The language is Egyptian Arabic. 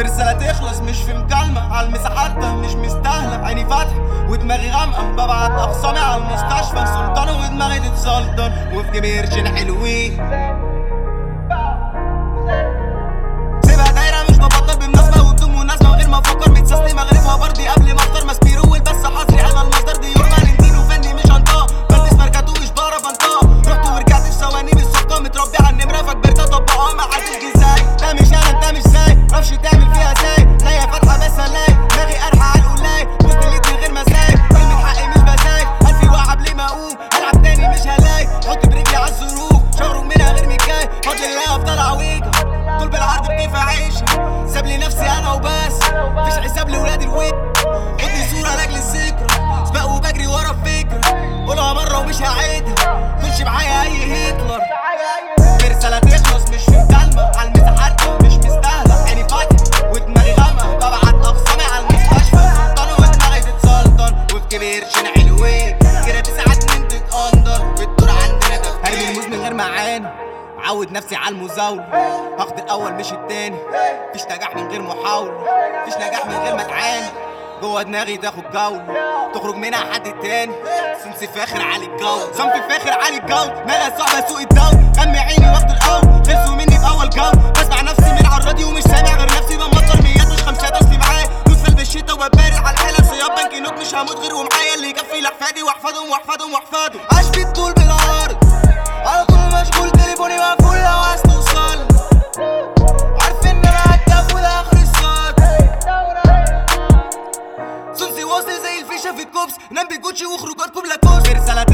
في رسالة تخلص مش في مكالمة على المساحات مش مستاهلة عيني فاتحة ودماغي غامقة ببعت أقسامي على المستشفى سلطانة ودماغي تتسلطن وفي جيبي قرشين حلوين سيبها دايرة مش ببطل بمناسبة وبدون مناسبة من غير ما افكر متسسني مغربها بردي قبل ما افطر ماسبيرو والبس حصري على المصدر دي يوم فالنتين وفني مش هنطاه بلبس ماركاتو مش بعرف انطاه رحت ورجعت في ثواني بالصدفة متربي على النمرة فكبرت اطبقها ما حدش جه ازاي ده مش انا انت مش زي معرفش تعمل فيها زي لا يا فاتحة بس الاقي دماغي قرحة على القلاي وسط اليد من غير مساي كلمة حقي مش بساي الفي وقع قبل ما اقوم العب تاني مش هلاقي حط برجلي على الظروف شاوروا منها غير مكاي فضل الله افضل عويجة طول بالعرض بكيف اعيشها ساب لي نفسي انا وبس مفيش حساب لولاد الويت خدني صورة لاجل الذكرى سباق وبجري ورا الفكرة قولها مرة ومش هعيدها تمشي معايا اي هتلر في رسالة تخلص مش في مكالمة على المساحات مش مستاهلة عيني فاتحة ودماغي غامقة ببعت أقسامي على المستشفى سلطانة ودماغي تتسلطن وفي كبير شين حلوين كده تساعد من تتقندر والدور عندنا ده هرمي الموز من غير معاني عود نفسي على المزاولة هاخد الأول مش التاني مفيش نجاح من غير محاولة مفيش نجاح من غير ما تعاني جوه دماغي تاخد جولة تخرج منها حد تاني سنسي فاخر علي الجو صنفي فاخر علي الجو دماغي صعبة سوق الدو غمي عيني وقت الأول خلصوا مني في أول جو بسمع نفسي من على الراديو ومش سامع غير نفسي بمطر ميات مش خمسات اصلي معايا موت في قلب الشتا وببارد على الحالة صياد بنك نوت مش هموت غير ومعايا اللي يكفي لأحفادي وأحفادهم وأحفادهم وأحفادهم عاش بالطول بالعرض على طول مشغول تليفوني مقفول لو عايز توصل عارف ان انا هكتب وده اخر السطر سونسي واصل زي الفيشه في الكوبس نام بجوتشي وخروجاتكم لاكوس في رساله